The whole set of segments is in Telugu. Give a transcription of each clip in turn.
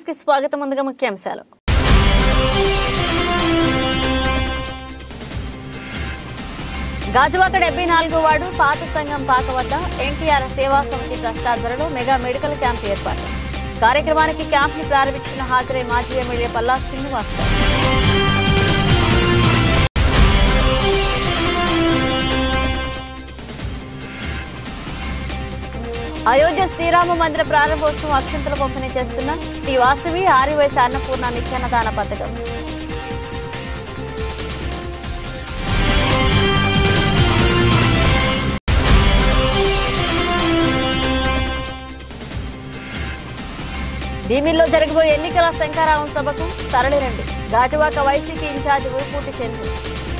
కి స్వాగతం ముందుగా ముఖ్యాంశాలు గాజువాక డెబ్బై నాలుగో వార్డు పాత సంఘం పాక వద్ద ఎన్టీఆర్ సేవా సమితి ట్రస్ట్ ఆధ్వర్యంలో మెగా మెడికల్ క్యాంప్ ఏర్పాటు కార్యక్రమానికి క్యాంప్ ని ప్రారంభించిన హాజరై మాజీ ఎమ్మెల్యే పల్లా శ్రీనివాస్ అయోధ్య శ్రీరామ మందిర ప్రారంభోత్సవం అక్షంతలు పంపిణీ చేస్తున్న శ్రీ వాసవి ఆర్యవైశ్య అన్నపూర్ణ నిత్యాన్నదాన పథకం భీమిల్లో జరగబోయే ఎన్నికల శంకారావం సభకు తరలిరండి గాజువాక వైసీపీ ఇన్ఛార్జ్ ఊరుపూటి చంద్రు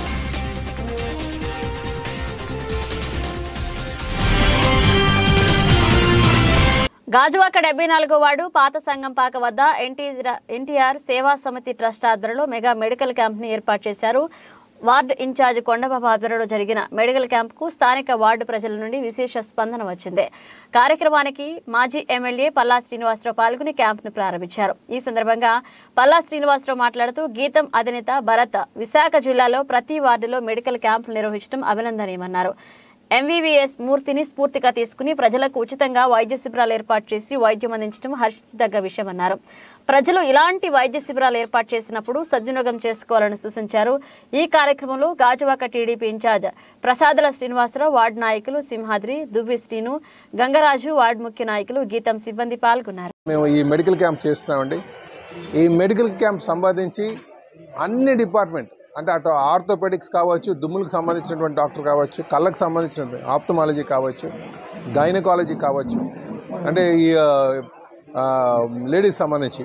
గాజువాక డెబ్బై నాలుగో వార్డు పాత సంఘం పాక వద్ద ఎన్టీఆర్ ఎన్టీఆర్ సేవా సమితి ట్రస్ట్ ఆధ్వర్యంలో మెగా మెడికల్ క్యాంప్ ని ఏర్పాటు చేశారు వార్డు ఇన్ఛార్జ్ కొండబాబు ఆధ్వర్యంలో జరిగిన మెడికల్ క్యాంపుకు స్థానిక వార్డు ప్రజల నుండి విశేష స్పందన వచ్చింది కార్యక్రమానికి మాజీ ఎమ్మెల్యే పల్లా శ్రీనివాసరావు పాల్గొని క్యాంపును ప్రారంభించారు ఈ సందర్భంగా పల్లా శ్రీనివాసరావు మాట్లాడుతూ గీతం అధినేత భరత్ విశాఖ జిల్లాలో ప్రతి వార్డులో మెడికల్ క్యాంపులు నిర్వహించడం అభినందనీయమన్నారు ఎంవీవీఎస్ మూర్తిని స్ఫూర్తిగా తీసుకుని ప్రజలకు ఉచితంగా వైద్య శిబిరాలు ఏర్పాటు చేసి వైద్యం అందించడం హర్షించదగ్గ విషయమన్నారు ప్రజలు ఇలాంటి వైద్య శిబిరాలు ఏర్పాటు చేసినప్పుడు సద్వినియోగం చేసుకోవాలని సూచించారు ఈ కార్యక్రమంలో Gajuwaka TDP in charge Prasadula Srinivasarao ward నాయకులు సింహాద్రి దువ్వి శ్రీను గంగరాజు వార్డు ముఖ్య నాయకులు గీతం సిబ్బంది పాల్గొన్నారు మేము ఈ మెడికల్ క్యాంప్ చేస్తున్నామండి ఈ మెడికల్ క్యాంప్ సంబంధించి అన్ని డిపార్ట్మెంట్ అంటే అటు ఆర్థోపెడిక్స్ కావచ్చు దుమ్ములకు సంబంధించినటువంటి డాక్టర్ కావచ్చు కళ్ళకు సంబంధించినటువంటి ఆప్తమాలజీ కావచ్చు గైనకాలజీ కావచ్చు అంటే ఈ లేడీస్ సంబంధించి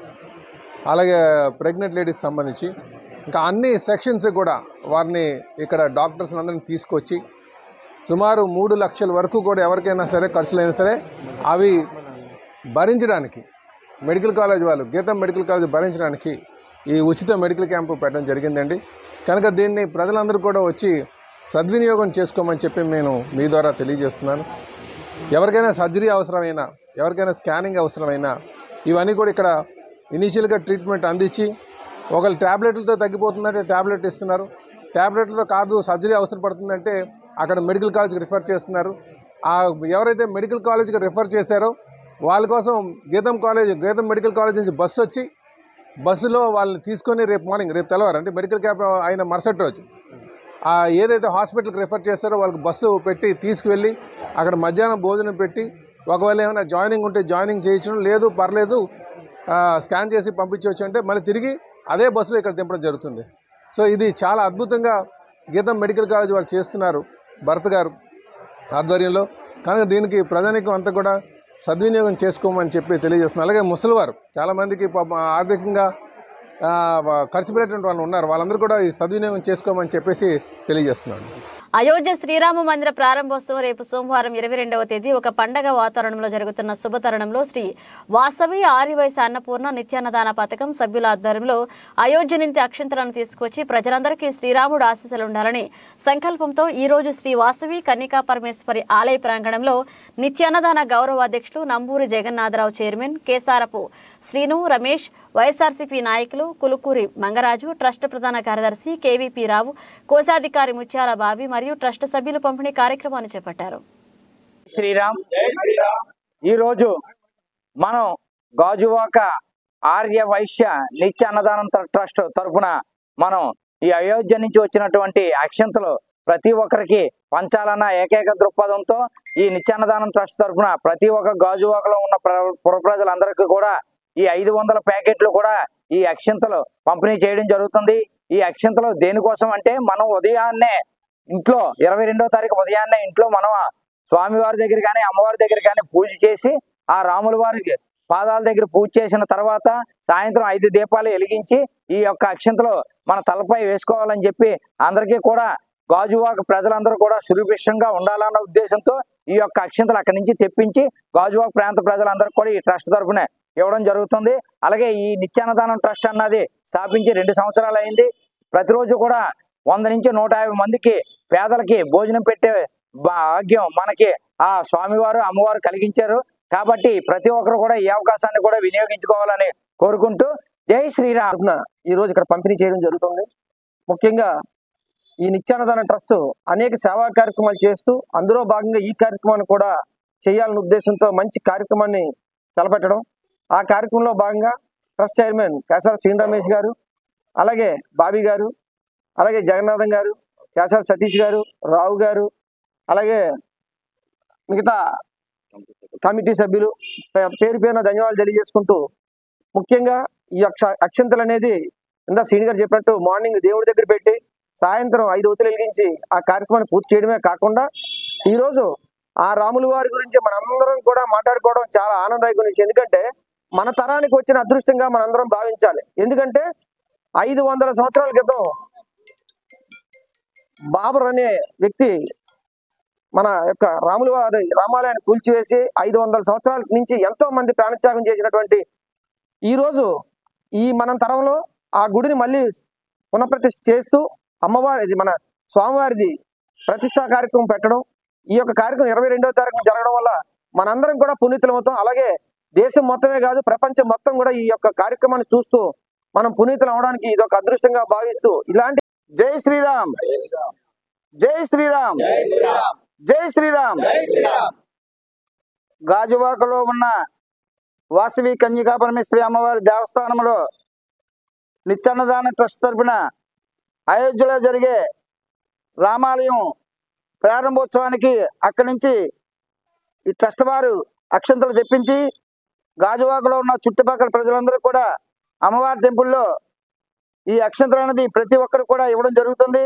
అలాగే ప్రెగ్నెంట్ లేడీకి సంబంధించి ఇంకా అన్ని సెక్షన్స్ కూడా వారిని ఇక్కడ డాక్టర్స్ అందరిని తీసుకొచ్చి సుమారు మూడు లక్షల వరకు కూడా ఎవరికైనా సరే ఖర్చులైనా సరే అవి భరించడానికి మెడికల్ కాలేజ్ వాళ్ళు గీతం మెడికల్ కాలేజ్ భరించడానికి ఈ ఉచిత మెడికల్ క్యాంపు పెట్టడం జరిగిందండి కనుక దీన్ని ప్రజలందరూ కూడా వచ్చి సద్వినియోగం చేసుకోమని చెప్పి నేను మీ ద్వారా తెలియజేస్తున్నాను ఎవరికైనా సర్జరీ అవసరమైనా ఎవరికైనా స్కానింగ్ అవసరమైనా ఇవన్నీ కూడా ఇక్కడ ఇనీషియల్గా ట్రీట్మెంట్ అందించి ఒకళ్ళు ట్యాబ్లెట్లతో తగ్గిపోతుందంటే ట్యాబ్లెట్ ఇస్తున్నారు ట్యాబ్లెట్లతో కాదు సర్జరీ అవసరం పడుతుందంటే అక్కడ మెడికల్ కాలేజ్కి రిఫర్ చేస్తున్నారు ఆ ఎవరైతే మెడికల్ కాలేజ్కి రిఫర్ చేశారో వాళ్ళ కోసం గీతం కాలేజ్ గీతం మెడికల్ కాలేజ్ నుంచి బస్సు వచ్చి బస్సులో వాళ్ళని తీసుకొని రేపు మార్నింగ్ రేపు తెల్లవారు అంటే మెడికల్ క్యాంప్ అయిన మరుసటి రోజు ఆ ఏదైతే హాస్పిటల్కి రిఫర్ చేస్తారో వాళ్ళకి బస్సు పెట్టి తీసుకువెళ్ళి అక్కడ మధ్యాహ్నం భోజనం పెట్టి ఒకవేళ ఏమైనా జాయినింగ్ ఉంటే జాయినింగ్ చేయించడం లేదు పర్లేదు ఆ, స్కాన్ చేసి పంపించవచ్చు అంటే మళ్ళీ తిరిగి అదే బస్సులో ఇక్కడ దింపడం జరుగుతుంది సో ఇది చాలా అద్భుతంగా గీతం మెడికల్ కాలేజ్ వారు చేస్తున్నారు భరత్ గారు ఆధ్వర్యంలో కనుక దీనికి ప్రజానికం అంతా కూడా సద్వినియోగం చేసుకోమని చెప్పి తెలియజేస్తున్నారు అలాగే ముసలివారు చాలామందికి పాపం ఆర్థికంగా ఆ, ఖర్చు పెట్టేటువంటి వాళ్ళు ఉన్నారు వాళ్ళందరూ కూడా ఈ సద్వినియోగం చేసుకోమని చెప్పేసి తెలియజేస్తున్నాను అయోధ్య శ్రీరామ మందిర ప్రారంభోత్సవం రేపు సోమవారం ఇరవై రెండవ తేదీ ఒక పండగ వాతావరణంలో జరుగుతున్న శుభతరుణంలో శ్రీ వాసవి ఆర్యవైశ్య అన్నపూర్ణ నిత్యాన్నదాన పథకం సభ్యుల ఆధ్వర్యంలో అయోధ్య నుంచి అక్షంతలను తీసుకొచ్చి ప్రజలందరికీ శ్రీరాముడు ఆశీస్సులు ఉండాలని సంకల్పంతో ఈ రోజు శ్రీ వాసవి కన్నికా పరమేశ్వరి ఆలయ ప్రాంగణంలో నిత్యాన్నదాన గౌరవ అధ్యక్షులు నంబూరి జగన్నాథరావు చైర్మన్ కేసారపు శ్రీను రమేష్ వైఎస్ఆర్సీపీ నాయకులు కులుకూరి మంగరాజు ట్రస్ట్ ప్రధాన కార్యదర్శి కేవీపీ రావు కోశాధికారి ముత్యాల బావి మరియు ట్రస్ట్ సభ్యులు పంపిణీ కార్యక్రమాన్ని చేపట్టారు శ్రీరామ్ ఈరోజు మనం గాజువాక ఆర్య వైశ్య నిత్య అన్నదానం ట్ర- ట్రస్ట్ తరపున మనం ఈ అయోధ్య నుంచి వచ్చినటువంటి అక్షంతలు ప్రతి ఒక్కరికి పంచాలన్న ఏకైక దృక్పథంతో ఈ నిత్యాన్నదానం ట్రస్ట్ తరపున ప్రతి ఒక్క గాజువాకలో ఉన్న ప్ర- పుర ప్రజలందరికీ కూడా ఈ ఐదు వందల ప్యాకెట్లు కూడా ఈ అక్షంతలు పంపిణీ చేయడం జరుగుతుంది ఈ అక్షంతలు దేనికోసం అంటే మనం ఉదయాన్నే ఇంట్లో ఇరవై రెండో తారీఖు ఉదయాన్నే ఇంట్లో మనం ఆ స్వామివారి దగ్గర కానీ అమ్మవారి దగ్గర కానీ పూజ చేసి ఆ రాముల వారికి పాదాల దగ్గర పూజ చేసిన తర్వాత సాయంత్రం ఐదు దీపాలు వెలిగించి ఈ యొక్క అక్షంతలు మన తలపై వేసుకోవాలని చెప్పి అందరికీ కూడా గాజువాక ప్రజలందరూ కూడా సురభిక్షంగా ఉండాలన్న ఉద్దేశంతో ఈ యొక్క అక్షంతలు అక్కడి నుంచి తెప్పించి గాజువాక ప్రాంత ప్రజలందరికీ కూడా ఈ ట్రస్ట్ తరపున ఇవ్వడం జరుగుతుంది అలాగే ఈ నిత్యాన్నదానం ట్రస్ట్ అన్నది స్థాపించి రెండు సంవత్సరాలు అయింది ప్రతిరోజు కూడా వంద నుంచి నూట యాభై మందికి పేదలకి భోజనం పెట్టే భాగ్యం మనకి ఆ స్వామివారు అమ్మవారు కలిగించారు కాబట్టి ప్రతి ఒక్కరు కూడా ఈ అవకాశాన్ని కూడా వినియోగించుకోవాలని కోరుకుంటూ జై శ్రీరామ్ తరపున ఈ రోజు ఇక్కడ పంపిణీ చేయడం జరుగుతుంది ముఖ్యంగా ఈ నిత్యాన్నదాన ట్రస్ట్ అనేక సేవా కార్యక్రమాలు చేస్తూ అందులో భాగంగా ఈ కార్యక్రమాన్ని కూడా చేయాలనే ఉద్దేశంతో మంచి కార్యక్రమాన్ని తలపెట్టడం ఆ కార్యక్రమంలో భాగంగా ట్రస్ట్ చైర్మన్ కేశవ శ్రీని రమేష్ గారు అలాగే బాబీ గారు అలాగే జగన్నాథం గారు కేశవ సతీష్ గారు రావు గారు అలాగే మిగతా కమిటీ సభ్యులు పే- పేరు పేరున ధన్యవాదాలు తెలియజేసుకుంటూ ముఖ్యంగా ఈ యొక్క అక్షంతలు అనేది ఇందా శ్రీని గారు చెప్పినట్టు మార్నింగ్ దేవుడి దగ్గర పెట్టి సాయంత్రం ఐదు ఒత్తులు వెలిగించి ఆ కార్యక్రమాన్ని పూర్తి చేయడమే కాకుండా ఈ రోజు ఆ రాముల వారి గురించి మనందరం కూడా మాట్లాడుకోవడం చాలా ఆనందదాయకం నుంచి ఎందుకంటే మన తరానికి వచ్చిన అదృష్టంగా మనందరం భావించాలి ఎందుకంటే ఐదు వందల సంవత్సరాల క్రితం బాబర్ అనే వ్యక్తి మన యొక్క రాముల వారి రామాలయాన్ని కూల్చివేసి ఐదు వందల సంవత్సరాల నుంచి ఎంతో మంది ప్రాణత్యాగం చేసినటువంటి ఈ రోజు ఈ మన తరంలో ఆ గుడిని మళ్ళీ పునఃప్రతిష్ఠ చేస్తూ అమ్మవారి ఇది మన స్వామివారిది ప్రతిష్టా కార్యక్రమం పెట్టడం ఈ యొక్క కార్యక్రమం ఇరవై రెండవ తారీఖున జరగడం వల్ల మనందరం కూడా పునీతులం అవుతాం అలాగే దేశం మొత్తమే కాదు ప్రపంచం మొత్తం కూడా ఈ యొక్క కార్యక్రమాన్ని చూస్తూ మనం పునీతులు అవడానికి ఇది ఒక అదృష్టంగా భావిస్తూ ఇలాంటి జై శ్రీరామ్ జై శ్రీరామ్ జై శ్రీరామ్ గాజువాకలో ఉన్న వాసవి కన్యకా పరమేశ్వరి అమ్మవారి దేవస్థానంలో నిత్యాన్నదాన ట్రస్ట్ తరపున అయోధ్యలో జరిగే రామాలయం ప్రారంభోత్సవానికి అక్కడి నుంచి ఈ ట్రస్ట్ వారు అక్షంతలు తెప్పించి గాజువాకలో ఉన్న చుట్టుపక్కల ప్రజలందరూ కూడా అమ్మవారి టెంపుల్లో ఈ అక్షంతలు అనేది ప్రతి ఒక్కరు కూడా ఇవ్వడం జరుగుతుంది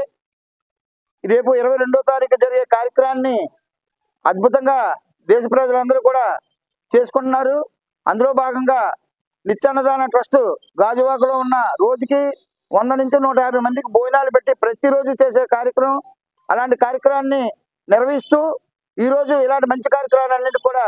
రేపు ఇరవై రెండో తారీఖు జరిగే కార్యక్రమాన్ని అద్భుతంగా దేశ ప్రజలందరూ కూడా చేసుకుంటున్నారు అందులో భాగంగా నిత్యాన్నదాన ట్రస్ట్ గాజువాకలో ఉన్న రోజుకి వంద నుంచి నూట యాభై మందికి భోజనాలు పెట్టి ప్రతిరోజు చేసే కార్యక్రమం అలాంటి కార్యక్రమాన్ని నిర్వహిస్తూ ఈరోజు ఇలాంటి మంచి కార్యక్రమాలన్నిటి కూడా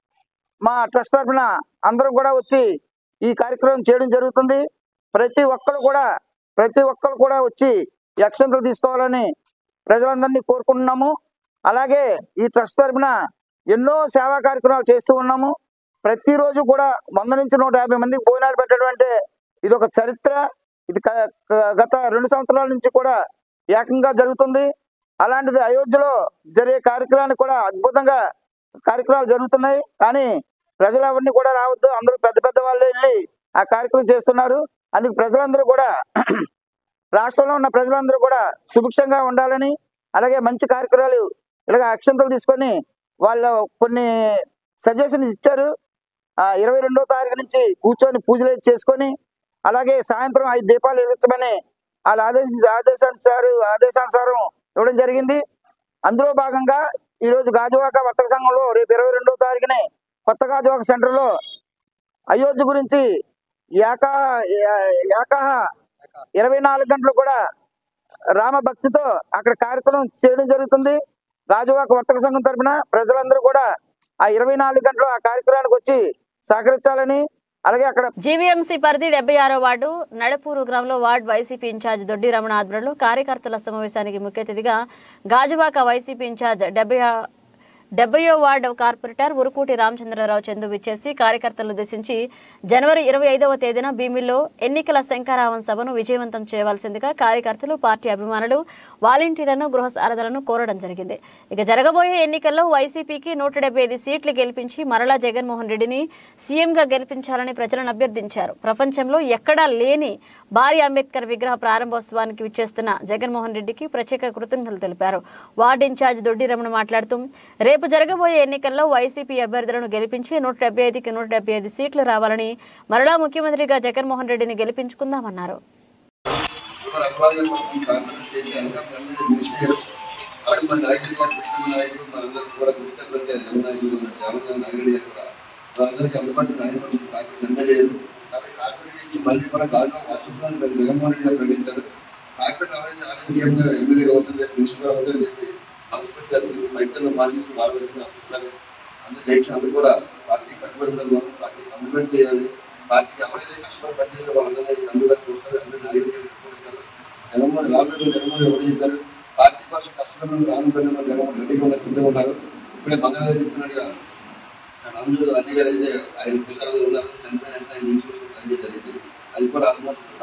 మా ట్రస్ట్ తరఫున అందరం కూడా వచ్చి ఈ కార్యక్రమం చేయడం జరుగుతుంది ప్రతి ఒక్కరు కూడా ప్రతి ఒక్కరు కూడా వచ్చి ఈ అక్షంతలు తీసుకోవాలని ప్రజలందరినీ కోరుకుంటున్నాము అలాగే ఈ ట్రస్ట్ తరఫున ఎన్నో సేవా కార్యక్రమాలు చేస్తూ ఉన్నాము ప్రతిరోజు కూడా వంద నుంచి నూట యాభై మందికి భోజనాలు పెట్టడం అంటే ఇది ఒక చరిత్ర ఇది క- క- గత రెండు సంవత్సరాల నుంచి కూడా ఏకంగా జరుగుతుంది అలాంటిది అయోధ్యలో జరిగే కార్యక్రమాన్ని కూడా అద్భుతంగా కార్యక్రమాలు జరుగుతున్నాయి కానీ ప్రజలు ఎవరిని కూడా రావద్దు అందరూ పెద్ద పెద్ద వాళ్ళే వెళ్ళి ఆ కార్యక్రమం చేస్తున్నారు అందుకు ప్రజలందరూ కూడా రాష్ట్రంలో ఉన్న ప్రజలందరూ కూడా సుభిక్షంగా ఉండాలని అలాగే మంచి కార్యక్రమాలు ఇలాగ అక్షంతలు తీసుకొని వాళ్ళు కొన్ని సజెషన్స్ ఇచ్చారు ఆ ఇరవై రెండో తారీఖు నుంచి కూర్చొని పూజలు అవి చేసుకొని అలాగే సాయంత్రం ఐదు దీపాలు వెలిగించమని వాళ్ళ ఆదేశ ఆదేశానుసారు ఆదేశానుసారం ఇవ్వడం జరిగింది అందులో భాగంగా ఈ రోజు గాజువాక వర్తక సంఘంలో రేపు ఇరవై రెండో తారీఖుని కొత్త గాజువాక సెంటర్లో అయోధ్య గురించి ఏకా ఏకాహ ఇరవై నాలుగు గంటలు కూడా రామ భక్తితో అక్కడ కార్యక్రమం చేయడం జరుగుతుంది గాజువాక వర్తక సంఘం తరపున ప్రజలందరూ కూడా ఆ ఇరవై నాలుగు గంటలు ఆ కార్యక్రమానికి వచ్చి సహకరించాలని అలాగే అక్కడ జీవీఎంసీ పరిధి డెబ్బై ఆరో వార్డు నడపూరు గ్రామంలో వార్డు వైసీపీ ఇన్ఛార్జ్ దొడ్డి రమణ ఆధ్వర్యంలో కార్యకర్తల సమావేశానికి ముఖ్య అతిథిగా గాజువాక వైసీపీ ఇన్ఛార్జ్ డెబ్బై డెబ్బయో వార్డు కార్పొరేటర్ ఉరుకూటి రామచంద్రరావు చందు విచ్చేసి కార్యకర్తలను ఉద్దేశించి జనవరి ఇరవై ఐదవ తేదీన భీమిల్లో ఎన్నికల శంకరావం సభను విజయవంతం చేయవలసిందిగా కార్యకర్తలు పార్టీ అభిమానులు వాలంటీర్లను గృహ సారథులను కోరడం జరిగింది ఇక జరగబోయే ఎన్నికల్లో వైసీపీకి నూట డెబ్బై ఐదు సీట్లు గెలిపించి మరలా జగన్మోహన్ రెడ్డిని సీఎంగా గెలిపించాలని ప్రజలను అభ్యర్థించారు ప్రపంచంలో ఎక్కడా లేని భారీ అంబేద్కర్ విగ్రహ ప్రారంభోత్సవానికి విచ్చేస్తున్న జగన్మోహన్ రెడ్డికి ప్రత్యేక కృతజ్ఞతలు తెలిపారు వార్డు ఇన్ఛార్జ్ దొడ్డి రమణ మాట్లాడుతూ రేపు జరగబోయే ఎన్నికల్లో వైసీపీ అభ్యర్థులను గెలిపించి నూట డెబ్బై ఐదుకి నూట డెబ్బై ఐదు సీట్లు రావాలని మరలా ముఖ్యమంత్రిగా జగన్మోహన్ రెడ్డిని గెలిపించుకుందామన్నారు మన అభిప్రాయాల కోసం కాన్ఫరెన్స్ చేసి అవకాశం మినిస్టర్ అలాగే మన నాయకులు గారు పెట్టిన నాయకులు మనందరికీ కూడా మినిస్టర్ ప్రతి జన నాయకులు ఉన్నారు జవహర్ నాయుడు గారు కూడా వాళ్ళందరికీ అందుబాటు నాయకులు కార్పొరేట్ అందజేయరు కాబట్టి కార్పొరేట్ నుంచి మళ్ళీ కూడా గాజు వాసుకున్నాను మరి జగన్మోహన్ రెడ్డి గారు ప్రకటించారు కార్పొరేట్ అవన్నీ ఆలయ సీఎం గారు ఎమ్మెల్యేగా అవుతుంది మినిస్టర్ అవుతుందని చెప్పి హాస్పిటల్ మైత్రులు మార్చి బాగా హాస్పిటల్ అందరూ జయించి అందరూ కూడా పార్టీ కట్టుబడి ఉన్నది మనం పార్టీకి కంప్లిమెంట్ చేయాలి పార్టీకి ఎవరైతే కష్టపడి పనిచేసే వాళ్ళందరినీ అందుగా చూస్తారు అందరూ నాయకులు చూస్తారు జగన్మోహన్ రాబోయే జగన్మోహన్ ఎవరు చెప్పారు పార్టీ కోసం కష్టపడిన రానుకున్న జగన్మోహన్ రెడ్డి కూడా సిద్ధంగా ఉన్నారు ఇప్పుడే మంగళవారం చెప్తున్నట్టుగా నందు అన్ని గారు అయితే ఆయన పుస్తకాలు ఉన్నారు చనిపోయిన వెంటనే ఆయన నుంచి పనిచేశారు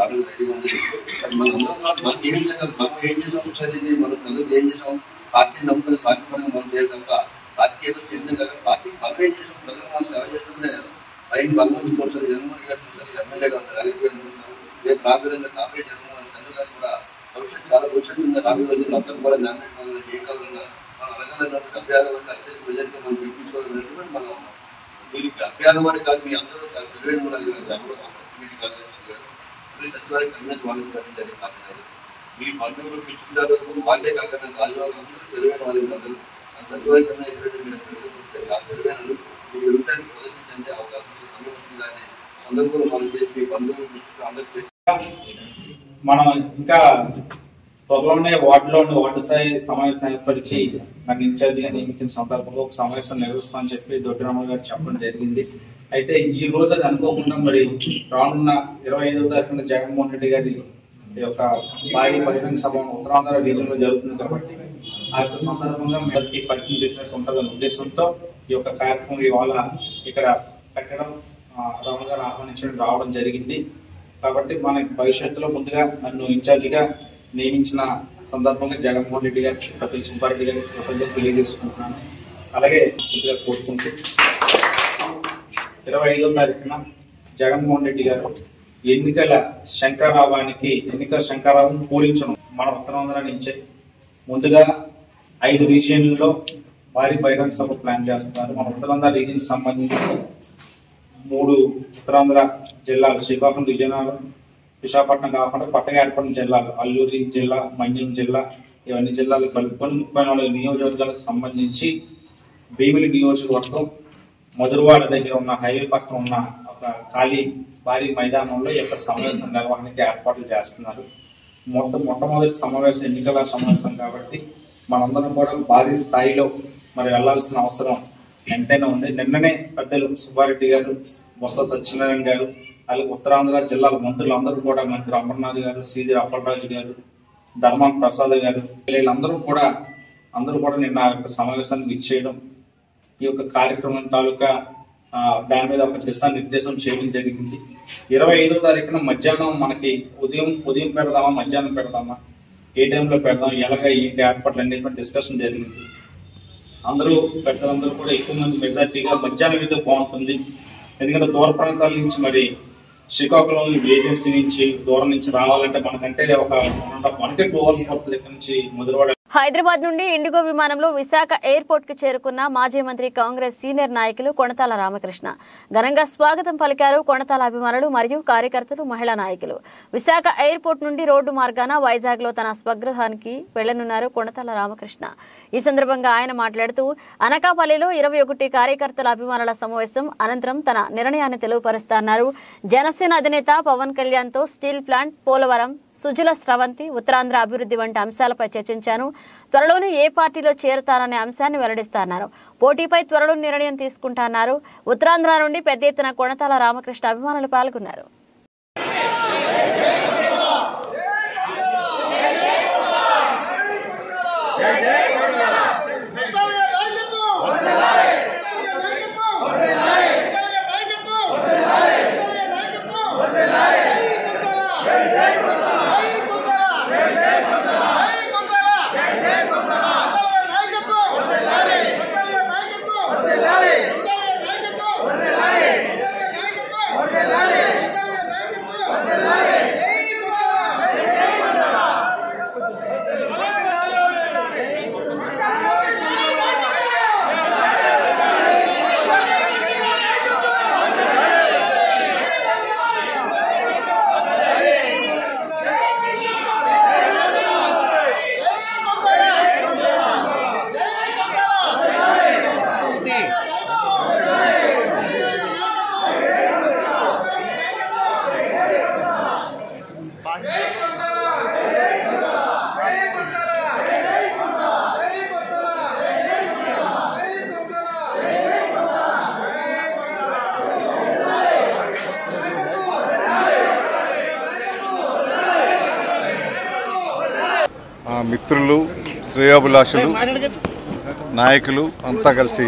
ఆల్రెడీ రెడీగా ఉంది బట్ మనం అందరం కూడా మనం ఏం చేయాలి మనం ఏం చేసాం సరే ఇది మనం ప్రజలు ఏం చేసాం పార్టీ నమ్ముకుని పార్టీ పరంగా మనం చేయాలి తప్ప పార్టీ ఏదో చేసింది కదా పార్టీ మనం ఏం చేసాం ప్రజలు మనం సేవ చేస్తుంటే పైన భగవంతుడు చూస్తారు జగన్మోహన్ గారు చూస్తారు ఎమ్మెల్యేగా ఉన్నారు రాజకీయ రేపు రాబోయే కాబోయే జగన్మోహన్ చంద్ర గారు కూడా భవిష్యత్తు చాలా భవిష్యత్తు ఉంది రాబోయే రోజుల్లో అందరూ కూడా నామినేట్ కావాలని ఏ కావాలన్నా మనం అడగాలన్నట్టు డెబ్బై ఆరు వరకు అత్యధిక మెజార్టీ మనం గెలిపించుకోవాలన్నట్టు మనం మీరు డెబ్బై ఆరు వాడి కాదు మీ అందరూ చాలా తెలివైన ఉన్నారు కదా ఎవరు మీరు కాదు మీరు సచివాలయం కమిషన్ వాళ్ళకి పెట్టించారు కాకపోతే మీ బంధువులు పిచ్చుకుంటారు వాళ్ళే కాకుండా రాజువాళ్ళు అందరూ తెలివైన వాళ్ళు అందరూ ఆ సచివాలయం కమిషన్ మీరు తెలియకపోతే చాలా తెలివైన వాళ్ళు. మీరు ఎదుగుతానికి ప్రదర్శించే అవకాశం ఉంది, సమయం ఉంటుందని సందర్భంలో మనం చేసి మీ బంధువులు మిత్రులు అందరూ చేసి మనం ఇంకా త్వరలోనే వార్డులో వార్డు స్థాయి సమావేశం ఏర్పరిచి నాకు ఇన్ఛార్జిగా నియమించిన సందర్భంలో ఒక సమావేశం నిర్వహిస్తామని చెప్పి దొడ్డిరామ గారు చెప్పడం జరిగింది అయితే ఈ రోజు అది అనుకోకుండా మరి రానున్న ఇరవై ఐదో తారీఖున జగన్మోహన్ రెడ్డి గారి ఈ యొక్క భారీ బహిరంగ సభ ఉత్తరాంధ్ర రీజన్ లో జరుగుతుంది కాబట్టి ఆ యొక్క సందర్భంగా మేరకి పరిచయం చేసినట్టు ఉంటుందనే ఉద్దేశంతో ఈ యొక్క కార్యక్రమం ఇవాళ ఇక్కడ పెట్టడం ఆ, రావణ్ గారు ఆహ్వానించడం రావడం జరిగింది కాబట్టి మనకి భవిష్యత్తులో ముందుగా నన్ను ఇన్ఛార్జిగా నియమించిన సందర్భంగా జగన్మోహన్ రెడ్డి గారు కపిల్ సుబ్బారెడ్డి గారి కృతజ్ఞతలు తెలియజేసుకుంటున్నాను అలాగే ముందుగా కోరుకుంటూ ఇరవై ఐదో తారీఖున జగన్మోహన్ రెడ్డి గారు ఎన్నికల శంకరాభానికి ఎన్నికల శంకరాభం పూరించడం మన ఉత్తరాంధ్ర నుంచే ముందుగా ఐదు రీజియన్లలో భారీ బహిరంగ సభ ప్లాన్ చేస్తున్నారు మన ఉత్తరాంధ్ర రీజియన్ సంబంధించి మూడు ఉత్తరాంధ్ర జిల్లాలు శ్రీకాకుళం విజయనగరం విశాఖపట్నం కాకుండా కొత్తగా ఏర్పడిన జిల్లాలు అల్లూరి జిల్లా మన్యం జిల్లా ఇవన్నీ జిల్లాలు కలుపుకొని ముప్పై నాలుగు నియోజకవర్గాలకు సంబంధించి భీమిలి నియోజకవర్గం మధురవాడ దగ్గర ఉన్న హైవే పక్కన ఉన్న ఒక ఖాళీ భారీ మైదానంలో ఈ యొక్క సమావేశం నిర్వహణకి ఏర్పాట్లు చేస్తున్నారు మొట్ట మొట్టమొదటి సమావేశం ఎన్నికల సమావేశం కాబట్టి మనందరం కూడా భారీ స్థాయిలో మరి వెళ్లాల్సిన అవసరం ఎంతైనా ఉంది నిన్ననే పెద్దలు సుబ్బారెడ్డి గారు బొత్స సత్యనారాయణ గారు అలాగే ఉత్తరాంధ్ర జిల్లాల మంత్రులు అందరూ కూడా మంత్రి అమర్నాథ్ గారు సిది అప్పలరాజు గారు ధర్మాన్ ప్రసాద్ గారు వీళ్ళందరూ కూడా అందరూ కూడా నిన్న ఆ యొక్క సమావేశానికి ఇచ్చేయడం ఈ యొక్క కార్యక్రమం తాలూకా ఆ, దాని మీద ఒక దిశానిర్దేశం చేయడం జరిగింది ఇరవై ఐదో తారీఖున మధ్యాహ్నం మనకి ఉదయం ఉదయం పెడదామా మధ్యాహ్నం పెడదామా ఏ టైంలో పెడదాం ఎలాగ ఏంటి ఏర్పాట్లు అన్ని డిస్కషన్ జరిగింది అందరూ పెద్దలందరూ కూడా ఎక్కువ మంది మెజార్టీగా మధ్యాహ్నం అయితే బాగుంటుంది ఎందుకంటే దూర ప్రాంతాల నుంచి మరి శ్రీకాకుళం ఏజెన్సీ నుంచి దూరం నుంచి రావాలంటే మనకంటే ఒక మనకే టూ అవర్స్ పడుతుంది ఇక్కడ నుంచి మధురవాడ హైదరాబాద్ నుండి ఇండిగో విమానంలో విశాఖ ఎయిర్పోర్ట్ కు చేరుకున్న మాజీ మంత్రి కాంగ్రెస్ సీనియర్ నాయకులు కొణతాల రామకృష్ణ ఘనంగా స్వాగతం పలికారు కొణతాల అభిమానులు మరియు కార్యకర్తలు మహిళా నాయకులు విశాఖ ఎయిర్పోర్ట్ నుండి రోడ్డు మార్గాన వైజాగ్ లో తన స్వగృహానికి వెళ్లనున్నారు కొణతాల రామకృష్ణ ఈ సందర్భంగా ఆయన మాట్లాడుతూ అనకాపల్లిలో ఇరవై ఒకటి కార్యకర్తల అభిమానుల సమావేశం అనంతరం తన నిర్ణయాన్ని తెలియపరుస్తున్నారు జనసేన అధినేత పవన్ కళ్యాణ్ తో స్టీల్ ప్లాంట్ పోలవరం సుజల స్రవంతి ఉత్తరాంధ్ర అభివృద్ధి వంటి అంశాలపై చర్చించాను త్వరలోనే ఏ పార్టీలో చేరుతారనే అంశాన్ని వెల్లడిస్తారన్నారు పోటీపై త్వరలో నిర్ణయం తీసుకుంటారన్నారు ఉత్తరాంధ్ర నుండి పెద్ద ఎత్తున కొణతాల రామకృష్ణ అభిమానులు పాల్గొన్నారు ఆ మిత్రులు శ్రేయోభిలాషులు నాయకులు అంతా కలిసి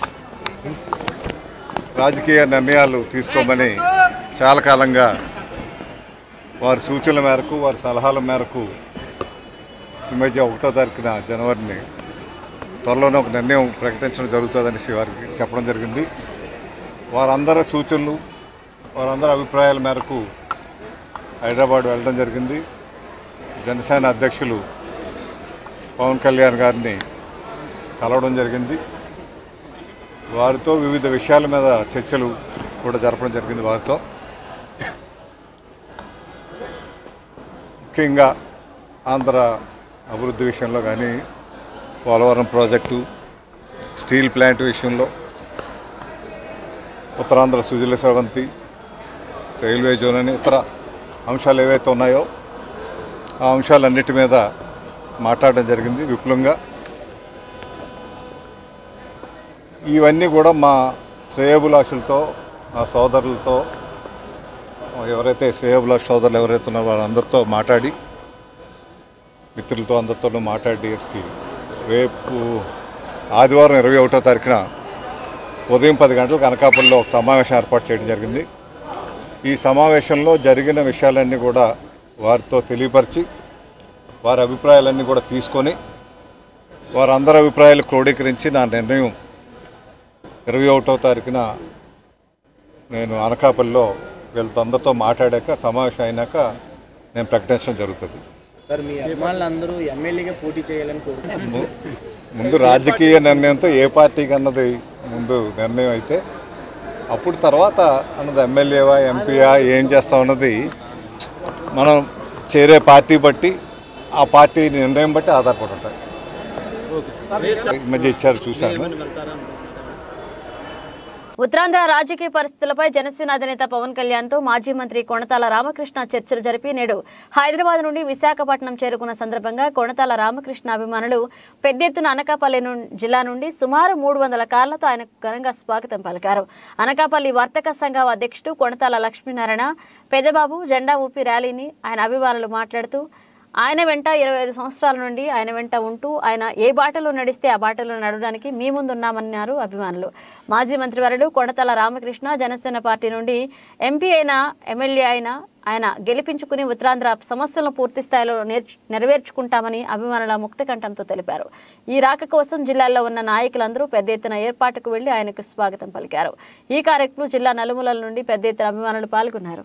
రాజకీయ నిర్ణయాలు తీసుకోమని చాలా కాలంగా వారి సూచనల మేరకు వారి సలహాల మేరకు ఈ మధ్య ఒకటో తారీఖున జనవరిని త్వరలోనే ఒక నిర్ణయం ప్రకటించడం జరుగుతుందనేసి వారికి చెప్పడం జరిగింది వారందరి సూచనలు వారందరి అభిప్రాయాల మేరకు హైదరాబాద్ వెళ్ళడం జరిగింది జనసేన అధ్యక్షులు పవన్ కళ్యాణ్ గారిని కలవడం జరిగింది వారితో వివిధ విషయాల మీద చర్చలు కూడా జరపడం జరిగింది వారితో ముఖ్యంగా ఆంధ్ర అభివృద్ధి విషయంలో కానీ పోలవరం ప్రాజెక్టు స్టీల్ ప్లాంట్ విషయంలో ఉత్తరాంధ్ర సుజల స్రవంతి రైల్వే జోన్ అని ఇతర అంశాలు ఏవైతే ఉన్నాయో ఆ అంశాలన్నిటి మీద మాట్లాడడం జరిగింది విపులంగా ఇవన్నీ కూడా మా శ్రేయభిలాషులతో మా సోదరులతో ఎవరైతే శ్రేయభిలాష సోదరులు ఎవరైతే ఉన్నారో వాళ్ళందరితో మాట్లాడి మిత్రులతో అందరితోనూ మాట్లాడి రేపు ఆదివారం ఇరవై ఒకటో తారీఖున ఉదయం పది గంటలకు అనకాపల్లిలో ఒక సమావేశం ఏర్పాటు చేయడం జరిగింది ఈ సమావేశంలో జరిగిన విషయాలన్నీ కూడా వారితో తెలియపరిచి వారి అభిప్రాయాలన్నీ కూడా తీసుకొని వారందరి అభిప్రాయాలు క్రోడీకరించి నా నిర్ణయం ఇరవై ఒకటో తారీఖున నేను అనకాపల్లిలో వీళ్ళతో అందరితో మాట్లాడాక సమావేశం అయినాక నేను ప్రకటించడం జరుగుతుంది సార్ మీ అభిమానులందరూ ఎమ్మెల్యేగా పోటీ చేయాలని కోరుకుంటున్నారు ము- ముందు రాజకీయ నిర్ణయంతో ఏ పార్టీకి అన్నది ముందు నిర్ణయం అయితే అప్పుడు తర్వాత అన్నది ఎమ్మెల్యేవా ఎంపీయా ఏం చేస్తాం అన్నది మనం చేరే పార్టీ బట్టి ఆ పార్టీ నిర్ణయం బట్టి ఆధారపడి ఉంటాయి ఈ మధ్య ఇచ్చారు చూశాను ఉత్తరాంధ్ర రాజకీయ పరిస్థితులపై జనసేన అధినేత పవన్ కళ్యాణ్ తో మాజీ మంత్రి కొణతాల రామకృష్ణ చర్చలు జరిపి నేడు హైదరాబాద్ నుండి విశాఖపట్నం చేరుకున్న సందర్భంగా కొణతాల రామకృష్ణ అభిమానులు పెద్ద ఎత్తున అనకాపల్లి ను- జిల్లా నుండి సుమారు మూడు వందల కార్లతో ఆయన ఘనంగా స్వాగతం పలికారు అనకాపల్లి వర్తక సంఘం అధ్యక్షుడు కొణతాల లక్ష్మీనారాయణ పెద్దబాబు జెండా ఊపి ర్యాలీని ఆయన అభిమానులు మాట్లాడుతూ ఆయన వెంట ఇరవై ఐదు సంవత్సరాల నుండి ఆయన వెంట ఉంటూ ఆయన ఏ బాటలో నడిస్తే ఆ బాటలో నడవడానికి మీ ముందున్నామన్నారు అభిమానులు మాజీ మంత్రివర్యులు కొడతల రామకృష్ణ జనసేన పార్టీ నుండి ఎంపీ అయిన ఎమ్మెల్యే అయిన ఆయన గెలిపించుకుని ఉత్తరాంధ్ర సమస్యలను పూర్తి స్థాయిలో నేర్చు నెరవేర్చుకుంటామని అభిమానుల ముక్తకంఠంతో తెలిపారు ఈ రాక కోసం జిల్లాల్లో ఉన్న నాయకులందరూ పెద్ద ఎత్తున ఏర్పాటుకు వెళ్లి ఆయనకు స్వాగతం పలికారు ఈ కార్యక్రమం జిల్లా నలుమూలల నుండి పెద్ద ఎత్తున అభిమానులు పాల్గొన్నారు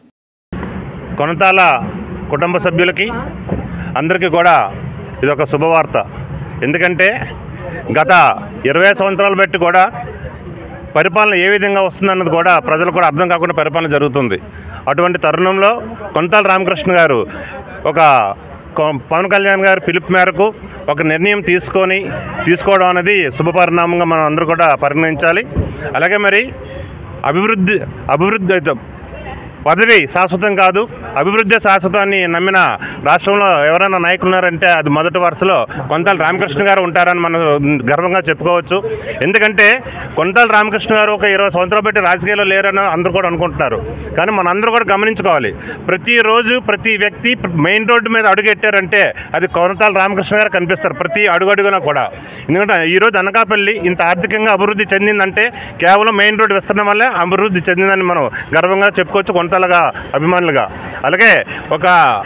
కొనతాల కుటుంబ సభ్యులకి అందరికీ కూడా ఇది ఒక శుభవార్త ఎందుకంటే గత ఇరవై సంవత్సరాలు బట్టి కూడా పరిపాలన ఏ విధంగా వస్తుందన్నది కూడా ప్రజలకు కూడా అర్థం కాకుండా పరిపాలన జరుగుతుంది అటువంటి తరుణంలో కొంతాల రామకృష్ణ గారు ఒక కొ- పవన్ కళ్యాణ్ గారి పిలుపు మేరకు ఒక నిర్ణయం తీసుకొని తీసుకోవడం అనేది శుభపరిణామంగా మనం అందరూ కూడా పరిగణించాలి అలాగే మరి అభివృద్ధి అభివృద్ధి అయితే పదవి శాశ్వతం కాదు అభివృద్ధి శాశ్వతాన్ని నమ్మిన రాష్ట్రంలో ఎవరైనా నాయకులు ఉన్నారంటే అది మొదటి వరుసలో కొంతాల రామకృష్ణ గారు ఉంటారని మనం గర్వంగా చెప్పుకోవచ్చు ఎందుకంటే కొంతాల రామకృష్ణ గారు ఒక ఇరవై సంవత్సరాలు బట్టి రాజకీయాల్లో లేరని అందరూ కూడా అనుకుంటున్నారు కానీ మనందరూ కూడా గమనించుకోవాలి ప్రతిరోజు ప్రతి వ్యక్తి మెయిన్ రోడ్డు మీద అడుగెట్టారంటే అది కొనతాల రామకృష్ణ గారు కనిపిస్తారు ప్రతి అడుగడుగునా కూడా ఎందుకంటే ఈరోజు అనకాపల్లి ఇంత ఆర్థికంగా అభివృద్ధి చెందిందంటే కేవలం మెయిన్ రోడ్డు విస్తరణ వల్లే అభివృద్ధి చెందిందని మనం గర్వంగా చెప్పుకోవచ్చు కొంతలుగా అభిమానులుగా అలాగే ఒక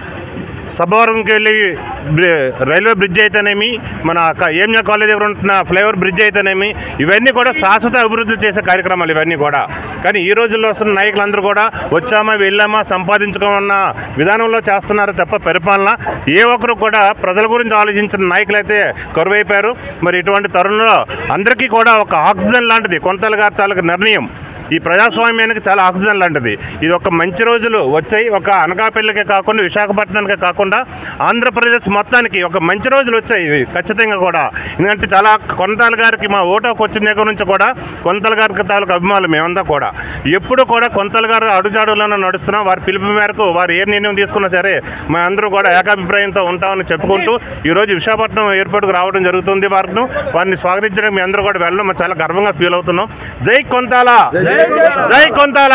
సభవరంకి వెళ్ళి బ్రి- రైల్వే బ్రిడ్జ్ అయితేనేమి మన క- ఏమియా కాలేజ్ దగ్గర ఉంటున్న ఫ్లైఓవర్ బ్రిడ్జ్ అయితేనేమి ఇవన్నీ కూడా శాశ్వత అభివృద్ధి చేసే కార్యక్రమాలు ఇవన్నీ కూడా కానీ ఈ రోజుల్లో వస్తున్న నాయకులందరూ కూడా వచ్చామా వెళ్ళామా సంపాదించుకోమన్న విధానంలో చేస్తున్నారు తప్ప పరిపాలన ఏ ఒక్కరు కూడా ప్రజల గురించి ఆలోచించిన నాయకులైతే కరువైపోయారు మరి ఇటువంటి తరుణంలో అందరికీ కూడా ఒక ఆక్సిజన్ లాంటిది కొంతల గారి తాలూకు నిర్ణయం ఈ ప్రజాస్వామ్యానికి చాలా ఆక్సిజన్ లాంటిది ఇది ఒక మంచి రోజులు వచ్చాయి ఒక అనకాపల్లికే కాకుండా విశాఖపట్నానికే కాకుండా ఆంధ్రప్రదేశ్ మొత్తానికి ఒక మంచి రోజులు వచ్చాయి ఇవి ఖచ్చితంగా కూడా ఎందుకంటే చాలా కొంతాల గారికి మా ఓటోకి వచ్చిన దగ్గర నుంచి కూడా కొంతల గారికి తాలూకు అభిమానులు మేమంతా కూడా ఎప్పుడు కూడా కొంతల గారు అడుగుజాడులను నడుస్తున్నాం వారి పిలుపు మేరకు వారు ఏ నిర్ణయం తీసుకున్నా సరే మా అందరూ కూడా ఏకాభిప్రాయంతో ఉంటామని చెప్పుకుంటూ ఈరోజు విశాఖపట్నం ఎయిర్పోర్ట్కి రావడం జరుగుతుంది వారిని వారిని స్వాగతించడానికి మీ అందరూ కూడా వెళ్ళడం మేము చాలా గర్వంగా ఫీల్ అవుతున్నాం జై కొంతాల జై కొంతాల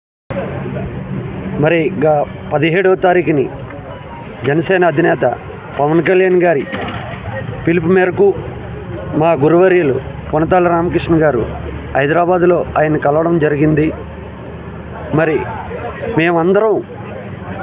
మరి గా పదిహేడవ తారీఖుని జనసేన అధినేత పవన్ కళ్యాణ్ గారి పిలుపు మేరకు మా గురువర్యులు కొనతాల రామకృష్ణ గారు హైదరాబాదులో ఆయన కలవడం జరిగింది మరి మేమందరం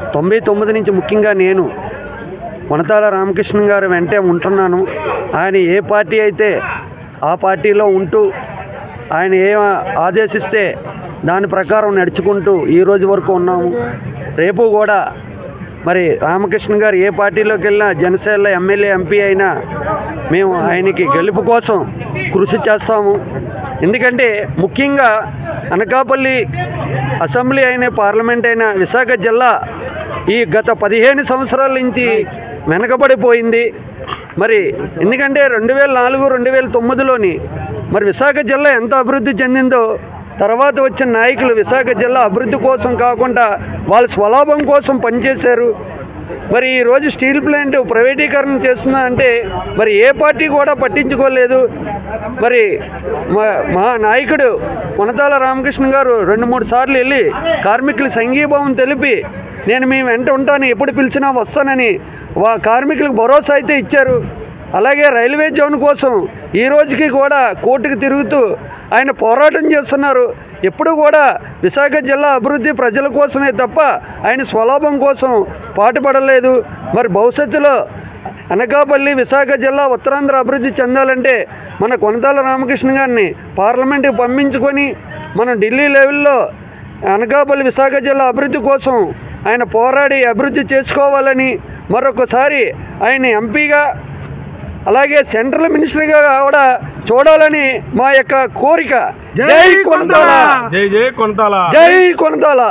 తొంభై తొమ్మిది నుంచి ముఖ్యంగా నేను కొనతాల రామకృష్ణ గారు వెంటే ఉంటున్నాను ఆయన ఏ పార్టీ అయితే ఆ పార్టీలో ఉంటూ ఆయన ఏ ఆదేశిస్తే దాని ప్రకారం నడుచుకుంటూ ఈ రోజు వరకు ఉన్నాము రేపు కూడా మరి రామకృష్ణ గారు ఏ పార్టీలోకి వెళ్ళినా జనసేనలో ఎమ్మెల్యే ఎంపీ అయినా మేము ఆయనకి గెలుపు కోసం కృషి చేస్తాము ఎందుకంటే ముఖ్యంగా అనకాపల్లి అసెంబ్లీ అయిన పార్లమెంట్ అయిన విశాఖ జిల్లా ఈ గత పదిహేను సంవత్సరాల నుంచి వెనకబడిపోయింది మరి ఎందుకంటే రెండు వేల నాలుగు రెండు వేల తొమ్మిదిలోని మరి విశాఖ జిల్లా ఎంత అభివృద్ధి చెందిందో తర్వాత వచ్చిన నాయకులు విశాఖ జిల్లా అభివృద్ధి కోసం కాకుండా వాళ్ళ స్వలాభం కోసం పనిచేశారు మరి ఈరోజు స్టీల్ ప్లాంట్ ప్రైవేటీకరణ చేస్తున్నా అంటే మరి ఏ పార్టీ కూడా పట్టించుకోలేదు మరి మా మా నాయకుడు కొనతాల రామకృష్ణ గారు రెండు మూడు సార్లు వెళ్ళి కార్మికులు సంఘీభావం తెలిపి నేను మీ వెంట ఉంటాను ఎప్పుడు పిలిచినా వస్తానని వా కార్మికులకు భరోసా అయితే ఇచ్చారు అలాగే రైల్వే జోన్ కోసం ఈ రోజుకి కూడా కోర్టుకు తిరుగుతూ ఆయన పోరాటం చేస్తున్నారు ఎప్పుడు కూడా విశాఖ జిల్లా అభివృద్ధి ప్రజల కోసమే తప్ప ఆయన స్వలాభం కోసం పాటుపడలేదు మరి భవిష్యత్తులో అనకాపల్లి విశాఖ జిల్లా ఉత్తరాంధ్ర అభివృద్ధి చెందాలంటే మన కొనతాల రామకృష్ణ గారిని పార్లమెంట్కి పంపించుకొని మనం ఢిల్లీ లెవెల్లో అనకాపల్లి విశాఖ జిల్లా అభివృద్ధి కోసం ఆయన పోరాడి అభివృద్ధి చేసుకోవాలని మరొకసారి ఆయన ఎంపీగా అలాగే సెంట్రల్ మినిస్టర్గా కూడా చూడాలని మా యొక్క కోరిక జై కొనతాల జై జై కొంతాల జై కొనతాల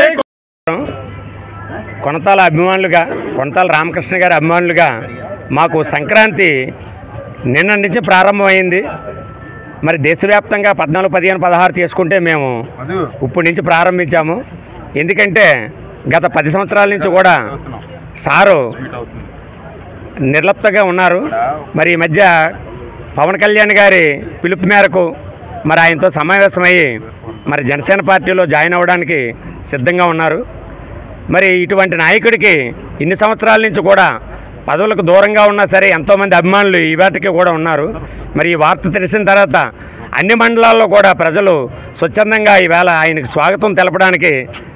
కొనతాల అభిమానులుగా కొనతాల రామకృష్ణ గారి అభిమానులుగా మాకు సంక్రాంతి నిన్న నుంచి ప్రారంభమైంది మరి దేశవ్యాప్తంగా పద్నాలుగు పదిహేను పదహారు తీసుకుంటే మేము ఇప్పటి నుంచి ప్రారంభించాము ఎందుకంటే గత పది సంవత్సరాల నుంచి కూడా సారు నిర్లిప్తగా ఉన్నారు మరి ఈ మధ్య పవన్ కళ్యాణ్ గారి పిలుపు మేరకు మరి ఆయనతో సమావేశమయ్యి మరి జనసేన పార్టీలో జాయిన్ అవ్వడానికి సిద్ధంగా ఉన్నారు మరి ఇటువంటి నాయకుడికి ఇన్ని సంవత్సరాల నుంచి కూడా పదవులకు దూరంగా ఉన్నా సరే ఎంతోమంది అభిమానులు ఈ వాటికి కూడా ఉన్నారు మరి ఈ వార్త తెలిసిన తర్వాత అన్ని మండలాల్లో కూడా ప్రజలు స్వచ్ఛందంగా ఈవేళ ఆయనకు స్వాగతం తెలపడానికి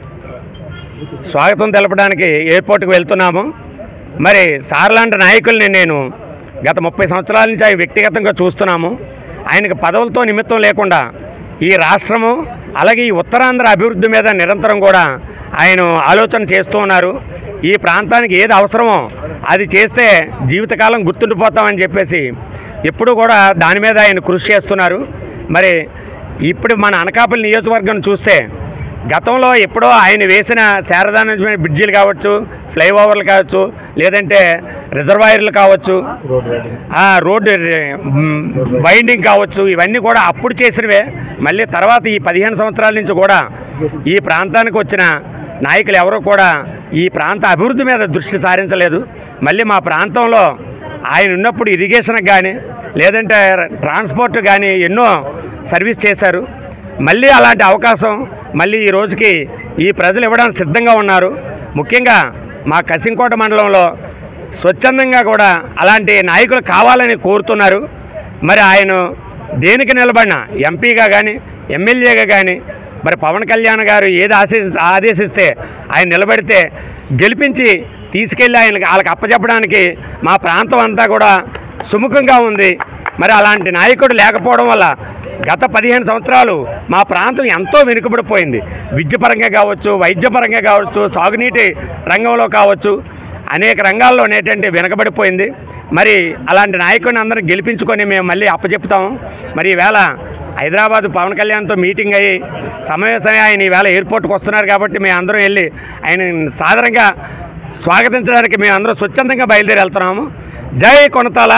స్వాగతం తెలపడానికి ఎయిర్పోర్ట్కి వెళ్తున్నాము మరి సార్ లాంటి నాయకుల్ని నేను గత ముప్పై సంవత్సరాల నుంచి ఆయన వ్యక్తిగతంగా చూస్తున్నాము ఆయనకు పదవులతో నిమిత్తం లేకుండా ఈ రాష్ట్రము అలాగే ఈ ఉత్తరాంధ్ర అభివృద్ధి మీద నిరంతరం కూడా ఆయన ఆలోచన చేస్తూ ఉన్నారు ఈ ప్రాంతానికి ఏది అవసరమో అది చేస్తే జీవితకాలం గుర్తుండిపోతామని చెప్పేసి ఎప్పుడు కూడా దాని మీద ఆయన కృషి చేస్తున్నారు మరి ఇప్పుడు మన అనకాపల్లి నియోజకవర్గం చూస్తే గతంలో ఎప్పుడో ఆయన వేసిన శారదానమైన బ్రిడ్జీలు కావచ్చు ఫ్లైఓవర్లు కావచ్చు లేదంటే రిజర్వాయర్లు కావచ్చు ఆ రోడ్డు మ్, వైండింగ్ కావచ్చు ఇవన్నీ కూడా అప్పుడు చేసినవే మళ్ళీ తర్వాత ఈ పదిహేను సంవత్సరాల నుంచి కూడా ఈ ప్రాంతానికి వచ్చిన నాయకులు ఎవరు కూడా ఈ ప్రాంత అభివృద్ధి మీద దృష్టి సారించలేదు మళ్ళీ మా ప్రాంతంలో ఆయన ఉన్నప్పుడు ఇరిగేషన్కి కానీ లేదంటే ట్రాన్స్పోర్ట్ కానీ ఎన్నో సర్వీస్ చేశారు మళ్ళీ అలాంటి అవకాశం మళ్ళీ ఈ రోజుకి ఈ ప్రజలు ఇవ్వడానికి సిద్ధంగా ఉన్నారు ముఖ్యంగా మా కసింకోట మండలంలో స్వచ్ఛందంగా కూడా అలాంటి నాయకులు కావాలని కోరుతున్నారు మరి ఆయన దేనికి నిలబడినా ఎంపీగా కానీ ఎమ్మెల్యేగా కానీ మరి పవన్ కళ్యాణ్ గారు ఏది ఆశీ ఆదేశిస్తే ఆయన నిలబడితే గెలిపించి తీసుకెళ్ళి ఆయన వాళ్ళకి అప్పచెప్పడానికి మా ప్రాంతం అంతా కూడా సుముఖంగా ఉంది మరి అలాంటి నాయకుడు లేకపోవడం వల్ల గత పదిహేను సంవత్సరాలు మా ప్రాంతం ఎంతో వెనుకబడిపోయింది విద్యపరంగా కావచ్చు వైద్యపరంగా కావచ్చు సాగునీటి రంగంలో కావచ్చు అనేక రంగాల్లో ఏంటంటే వెనకబడిపోయింది మరి అలాంటి నాయకుడిని అందరం గెలిపించుకొని మేము మళ్ళీ అప్పచెప్తాము మరి ఈవేళ హైదరాబాద్ పవన్ కళ్యాణ్తో మీటింగ్ అయ్యి సమావేశమై ఆయన ఈవేళ ఎయిర్పోర్ట్కి వస్తున్నారు కాబట్టి మేము అందరం వెళ్ళి ఆయన సాధారణంగా స్వాగతించడానికి మేము అందరం స్వచ్ఛందంగా బయలుదేరి వెళ్తున్నాము జై కొనతాల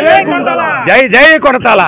జై జై కొనతాల